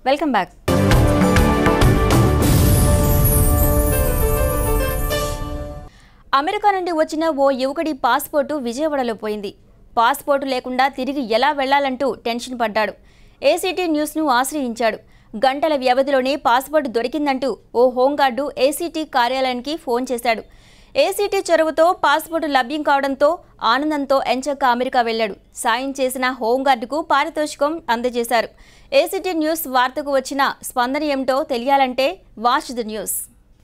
welcome back America నుండి వచ్చిన ఓ యువకుడి పాస్పోర్టు విజయవాడలో పోయింది పాస్పోర్టు లేకుండా తిరిగి ఎలా వెళ్లాలంటూ టెన్షన్ పడ్డాడు ఏసీటీ న్యూస్ను ఆశ్రయించాడు గంటల వ్యవధిలోనే పాస్పోర్ట్ దొరికిందంటూ ఓ హోంగార్డు ఏసీటీ కార్యాలయానికి ఫోన్ చేశాడు ఏసీటీ చొరవతో పాస్పోర్టు లభ్యం కావడంతో ఆనందంతో ఎంచక్క అమెరికా వెళ్లాడు సాయం చేసిన హోంగార్డుకు పారితోషికం అందజేశారు ఏసీటీ న్యూస్ వార్తకు వచ్చిన స్పందన ఏమిటో తెలియాలంటే వాచ్ ది న్యూస్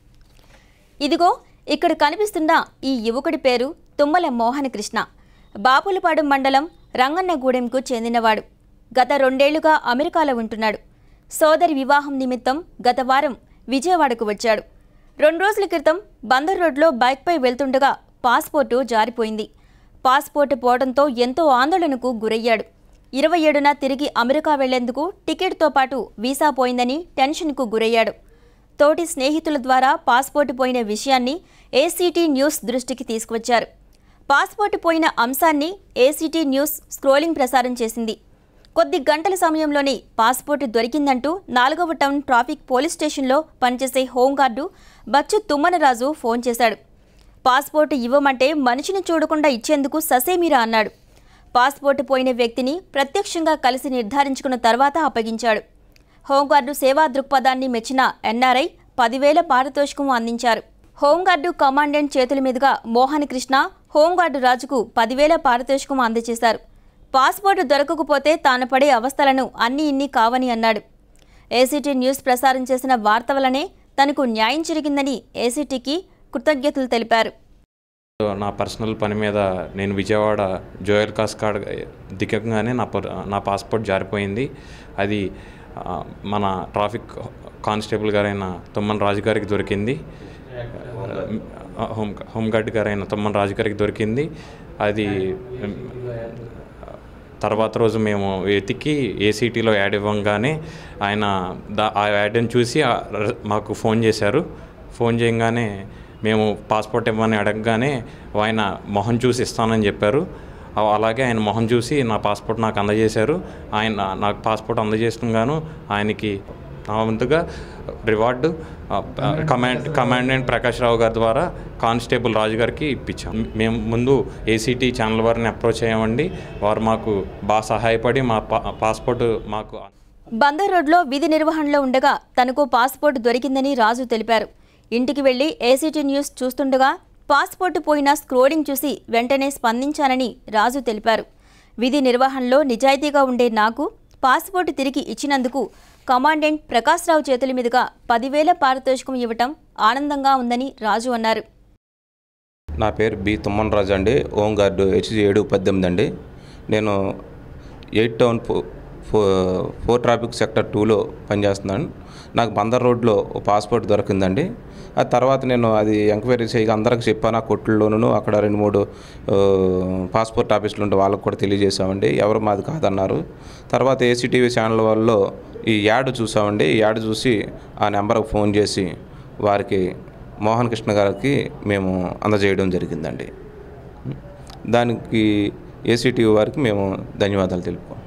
ఇదిగో ఇక్కడ కనిపిస్తున్న ఈ యువకుడి పేరు తుమ్మల మోహన కృష్ణ బాపులపాడు మండలం రంగన్నగూడెంకు చెందినవాడు గత రెండేళ్లుగా అమెరికాలో ఉంటున్నాడు సోదరి వివాహం నిమిత్తం గత వారం విజయవాడకు వచ్చాడు రెండు రోజుల క్రితం బందర్ రోడ్లో బైక్పై వెళ్తుండగా పాస్పోర్టు జారిపోయింది పాస్పోర్టు పోవడంతో ఎంతో ఆందోళనకు గురయ్యాడు ఇరవై ఏడున తిరిగి అమెరికా వెళ్లేందుకు టికెట్తో పాటు వీసా పోయిందని టెన్షన్కు గురయ్యాడు తోటి స్నేహితుల ద్వారా పాస్పోర్టు పోయిన విషయాన్ని ఏసీటీ న్యూస్ దృష్టికి తీసుకువచ్చారు పాస్పోర్టు పోయిన అంశాన్ని ఏసీటీ న్యూస్ స్క్రోలింగ్ ప్రసారం చేసింది కొద్ది గంటల సమయంలోనే పాస్పోర్టు దొరికిందంటూ నాలుగవ టౌన్ ట్రాఫిక్ పోలీస్ స్టేషన్లో పనిచేసే హోంగార్డు బచ్చు తుమ్మనరాజు ఫోన్ చేశాడు పాస్పోర్టు ఇవ్వమంటే మనిషిని చూడకుండా ఇచ్చేందుకు ససేమిరా అన్నాడు పాస్పోర్టు పోయిన వ్యక్తిని ప్రత్యక్షంగా కలిసి నిర్ధారించుకున్న తర్వాత అప్పగించాడు హోంగార్డు సేవా దృక్పథాన్ని మెచ్చిన ఎన్ఆర్ఐ పదివేల పారితోషికం అందించారు హోంగార్డు కమాండెంట్ చేతుల మీదుగా మోహన్ కృష్ణ హోంగార్డు రాజుకు పదివేల పారితోషికం అందజేశారు పాస్పోర్టు దొరకకపోతే తాను పడే అవస్థలను అన్నీ ఇన్ని కావని అన్నాడు ఏసీటీ న్యూస్ ప్రసారం చేసిన వార్త వల్లనే తనకు న్యాయం జరిగిందని ఏసీటీకి కృతజ్ఞతలు తెలిపారు నా పర్సనల్ పని మీద నేను విజయవాడ జోయల్ కాస్ కార్డ్ దిగంగానే నా పర్ నా పాస్పోర్ట్ జారిపోయింది అది ఆ, మన ట్రాఫిక్ కానిస్టేబుల్ గారైన తుమ్మన్ రాజు గారికి దొరికింది ఆ, హోమ్ హోంగార్డ్ గారైన తుమ్మన్ రాజు గారికి దొరికింది అది ఉమ్, తర్వాత రోజు మేము వెతికి ఏసీటీలో యాడ్ ఇవ్వగానే ఆయన దా ఆ యాడ్ని చూసి ఆ ర- మాకు ఫోన్ చేశారు ఫోన్ చేయగానే మేము పాస్పోర్ట్ ఇవ్వమని అడగగానే ఆయన మొహం చూసి ఇస్తానని చెప్పారు ఆ- అలాగే ఆయన మొహం చూసి నా పాస్పోర్ట్ నాకు అందజేశారు ఆయన నాకు పాస్పోర్ట్ అందజేస్తున్నాను ఆయనకి నా వంతుగా రివార్డు ఆ, కమాండ్ కమాండెంట్ ప్రకాష్ రావు గారి ద్వారా కానిస్టేబుల్ రాజు గారికి ఇప్పించాం మేము ముందు ఏసీటీ ఛానల్ వారిని అప్రోచ్ అయ్యామండి వారు మాకు బాగా సహాయపడి మా పా పాస్పోర్ట్ మాకు బందర్ రోడ్లో విధి నిర్వహణలో ఉండగా తనకు పాస్పోర్ట్ దొరికిందని రాజు తెలిపారు ఇంటికి వెళ్లి ఏసీటీ న్యూస్ చూస్తుండగా పాస్పోర్టు పోయిన స్క్రోలింగ్ చూసి వెంటనే స్పందించానని రాజు తెలిపారు విధి నిర్వహణలో నిజాయితీగా ఉండే నాకు పాస్పోర్టు తిరిగి ఇచ్చినందుకు కమాండెంట్ ప్రకాష్ రావు చేతుల మీదుగా పదివేల పారితోషికం ఇవ్వటం ఆనందంగా ఉందని రాజు అన్నారు నా పేరు బి తుమ్మన్ రాజు అండి హోమ్ గార్డు హెచ్జి ఏడు పద్దెనిమిది అండి నేను ఎయిట్ టౌన్ ఫో ఫో- ఫోర్ ట్రాఫిక్ సెక్టర్ టూలో పనిచేస్తున్నాను నాకు బందర్ రోడ్లో ఓ పాస్పోర్ట్ దొరికిందండి ఆ తర్వాత నేను అది ఎంక్వైరీ చేయగా అందరికి చెప్పాను ఆ కొట్టుల్లోనూ అక్కడ రెండు మూడు ఆ, పాస్పోర్ట్ ఆఫీసులు ఉంటే వాళ్ళకి కూడా తెలియజేసామండి ఎవరు మాది కాదన్నారు తర్వాత ఏసీటీవీ ఛానల్ వాళ్ళు ఈ యాడ్ చూసామండి ఈ యాడ్ చూసి ఆ నెంబర్కి ఫోన్ చేసి వారికి మోహన్ కృష్ణ గారికి మేము అందజేయడం జరిగిందండి దానికి ఏసీటీవీ వారికి మేము ధన్యవాదాలు తెలుపుకుంటున్నాం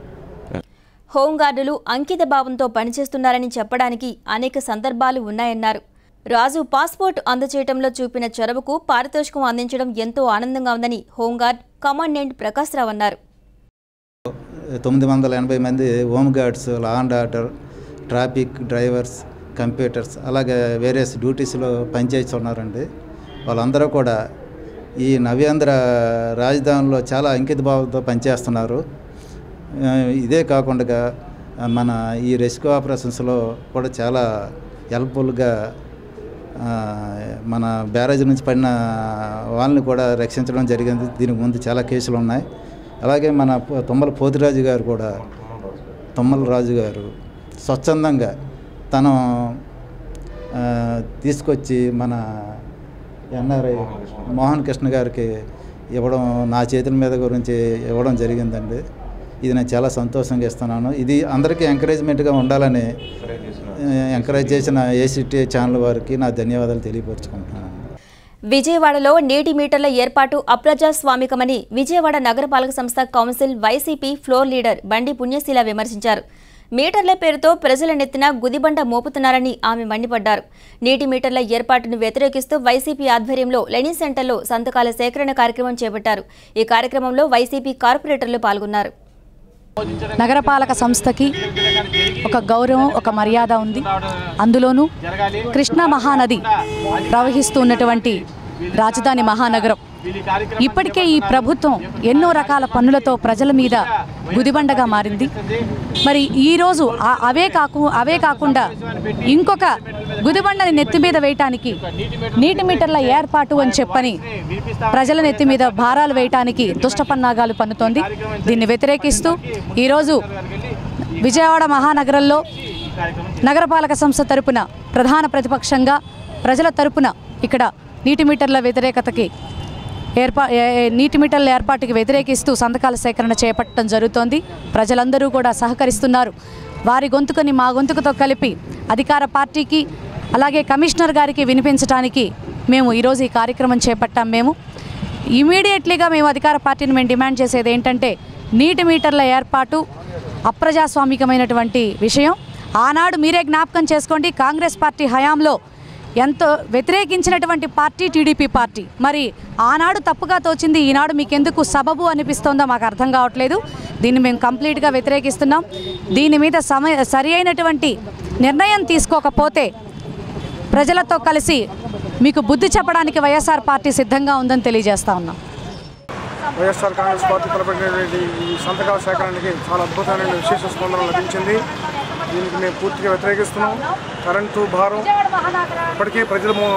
హోంగార్డులు అంకిత భావంతో పనిచేస్తున్నారని చెప్పడానికి అనేక సందర్భాలు ఉన్నాయన్నారు రాజు పాస్పోర్ట్ అందజేయటంలో చూపిన చొరవకు పారితోషికం అందించడం ఎంతో ఆనందంగా ఉందని హోంగార్డ్ కమాండెంట్ ప్రకాశ్ రావు అన్నారు తొమ్మిది వందల ఎనభై మంది home guards law and order traffic drivers computers అలాగే వేరియస్ డ్యూటీస్లో పనిచేస్తున్నారండి వాళ్ళందరూ కూడా ఈ నవ్యాంధ్ర రాజధానిలో చాలా అంకిత భావంతో పనిచేస్తున్నారు ఆ, ఇదే కాకుండా మన ఈ రెస్క్యూ ఆపరేషన్స్లో కూడా చాలా హెల్ప్ఫుల్గా ఆ, మన బ్యారేజ్ నుంచి పడిన వాళ్ళని కూడా రక్షించడం జరిగింది దీనికి ముందు చాలా కేసులు ఉన్నాయి అలాగే మన పో- తుమ్మల పోతిరాజు గారు కూడా తుమ్మల రాజు గారు స్వచ్ఛందంగా తను ఆ, తీసుకొచ్చి మన ఎన్ఆర్ఐ మోహన్ కృష్ణ గారికి ఇవ్వడం నా చేతుల మీద గురించి ఇవ్వడం జరిగిందండి ఇది నేను చాలా సంతోషంగా ఇస్తున్నాను ఇది అందరికీ ఎంకరేజ్మెంట్గా ఉండాలని ఎంకరేజ్ చేసిన ఏసీటీ ఛానల్ వారికి నా ధన్యవాదాలు తెలియపరుచుకుంటున్నాను విజయవాడలో నేటి మీటర్ల ఏర్పాటు అప్రజాస్వామికమని విజయవాడ నగరపాలక సంస్థ కౌన్సిల్ వైసీపీ ఫ్లోర్ లీడర్ బండి పుణ్యశీల విమర్శించారు మీటర్ల పేరుతో ప్రజల నెత్తిన గుదిబండ మోపుతున్నారని ఆమె మండిపడ్డారు నీటి మీటర్ల ఏర్పాటును వ్యతిరేకిస్తూ వైసీపీ ఆధ్వర్యంలో లెనిన్ సెంటర్లో సంతకాల సేకరణ కార్యక్రమం చేపట్టారు ఈ కార్యక్రమంలో వైసీపీ కార్పొరేటర్లు పాల్గొన్నారు నగరపాలక సంస్థకి ఒక గౌరవం ఒక మర్యాద ఉంది అందులోనూ కృష్ణా మహానది ప్రవహిస్తూ ఉన్నటువంటి రాజధాని మహానగరం ఇప్పటికే ఈ ప్రభుత్వం ఎన్నో రకాల పన్నులతో ప్రజల మీద గుదిబండగా మారింది మరి ఈరోజు ఆ- అవే కాకు అవే కాకుండా ఇంకొక గుదిబండని నెత్తి మీద వేయటానికి నీటి మీటర్ల ఏర్పాటు అని చెప్పని ప్రజల నెత్తి మీద భారాలు వేయటానికి దుష్టపన్నాగాలు పన్నుతోంది దీన్ని వ్యతిరేకిస్తూ ఈరోజు విజయవాడ మహానగరంలో నగరపాలక సంస్థ తరపున ప్రధాన ప్రతిపక్షంగా ప్రజల తరపున ఇక్కడ నీటి మీటర్ల వ్యతిరేకతకి ఏర్పా ఏ- ఏ- నీటి మీటర్ల ఏర్పాటుకి వ్యతిరేకిస్తూ సంతకాల సేకరణ చేపట్టడం జరుగుతోంది ప్రజలందరూ కూడా సహకరిస్తున్నారు వారి గొంతుకని మా గొంతుకుతో కలిపి అధికార పార్టీకి అలాగే కమిషనర్ గారికి వినిపించడానికి మేము ఈరోజు ఈ కార్యక్రమం చేపట్టాం మేము ఇమీడియట్లీగా మేము అధికార పార్టీని మేము డిమాండ్ చేసేది ఏంటంటే నీటి మీటర్ల ఏర్పాటు అప్రజాస్వామికమైనటువంటి విషయం ఆనాడు మీరే జ్ఞాపకం చేసుకోండి కాంగ్రెస్ పార్టీ హయాంలో ఎంతో వ్యతిరేకించినటువంటి పార్టీ టీడీపీ పార్టీ మరి ఆనాడు తప్పుగా తోచింది ఈనాడు మీకెందుకు సబబు అనిపిస్తోందో మాకు అర్థం కావట్లేదు దీన్ని మేము కంప్లీట్గా వ్యతిరేకిస్తున్నాం దీని మీద సమయ సరి అయినటువంటి నిర్ణయం తీసుకోకపోతే ప్రజలతో కలిసి మీకు బుద్ధి చెప్పడానికి వైఎస్ఆర్ పార్టీ సిద్ధంగా ఉందని తెలియజేస్తా ఉన్నాం వైఎస్ఆర్ కాంగ్రెస్ పార్టీ తలపెట్టినటువంటి ఈ సంతకాల సేకరణకి చాలా అద్భుతమైన విశేష స్పందన లభించింది దీనికి మేము పూర్తిగా వ్యతిరేకిస్తున్నాం కరెంటు భారం ఇప్పటికే ప్రజలు మో-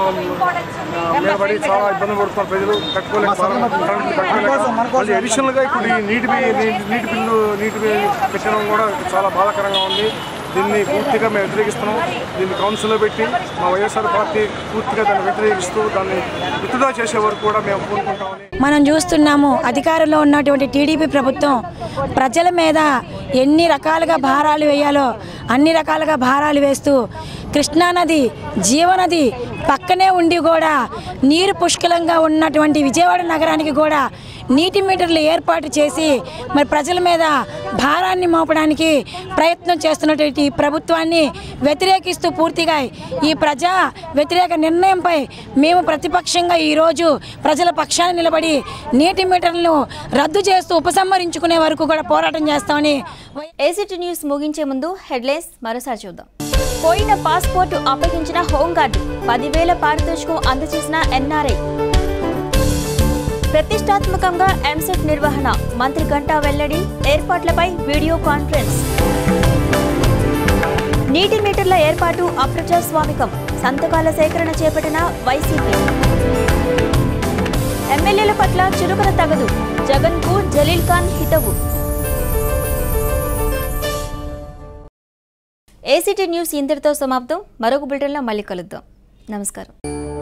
ఆ, మీద పడి చాలా ఇబ్బంది పడుతున్నారు ప్రజలు కట్టుకోలేక భారం కరెంటు కట్టుకోలేక మళ్ళీ అడిషనల్గా ఇప్పుడు ఈ నీటి బి- నీటి నీటి బిల్లు నీటి బిల్లు పెట్టడం కూడా చాలా బాధాకరంగా ఉంది దీన్ని పూర్తిగా మేము వ్యతిరేకిస్తున్నాం దీన్ని కౌన్సిల్లో పెట్టి మా వైఎస్ఆర్ పార్టీ పూర్తిగా దాన్ని వ్యతిరేకిస్తూ దాన్ని విత్డ్రా చేసే వరకు కూడా మేము కోరుకుంటామని మనం చూస్తున్నాము అధికారంలో ఉన్నటువంటి టీడీపీ ప్రభుత్వం ప్రజల మీద ఎన్ని రకాలుగా భారాలు వేయాలో అన్ని రకాలుగా భారాలు వేస్తూ కృష్ణానది జీవనది పక్కనే ఉండి కూడా నీరు పుష్కలంగా ఉన్నటువంటి విజయవాడ నగరానికి కూడా నీటి మీటర్లు ఏర్పాటు చేసి మరి ప్రజల మీద భారాన్ని మోపడానికి ప్రయత్నం చేస్తున్నటువంటి ఈ ప్రభుత్వాన్ని వ్యతిరేకిస్తూ పూర్తిగా ఈ ప్రజా వ్యతిరేక నిర్ణయంపై మేము ప్రతిపక్షంగా ఈరోజు ప్రజల పక్షాన నిలబడి నీటి మీటర్లను రద్దు చేస్తూ ఉపసంహరించుకునే వరకు కూడా పోరాటం చేస్తామని వై- ఏసీటీ న్యూస్ ముగించే ముందు హెడ్లైన్స్ మరోసారి చూద్దాం పోయిన పాస్పోర్టు అప్పగించిన హోంగార్డు పదివేల పారితోషికం అందజేసిన ఎన్ఆర్ఐ ప్రతిష్టాత్మకంగా ఎంసెట్ నిర్వహణ మంత్రి గంటా వెల్లడి ఏర్పాట్లపై వీడియో కాన్ఫరెన్స్ నీటి మీటర్ల ఏర్పాటు అప్రజాస్వామికం సంతకాల సేకరణ చేపట్టిన వైసీపీ ఎమ్మెల్యేల పట్ల చురుకున తగదు జగన్కు జలీల్ ఖాన్ హితవు ఏసీటీ న్యూస్ ఇంతటితో సమాప్తం మరొక బులెటిన్లో మళ్ళీ కలుద్దాం నమస్కారం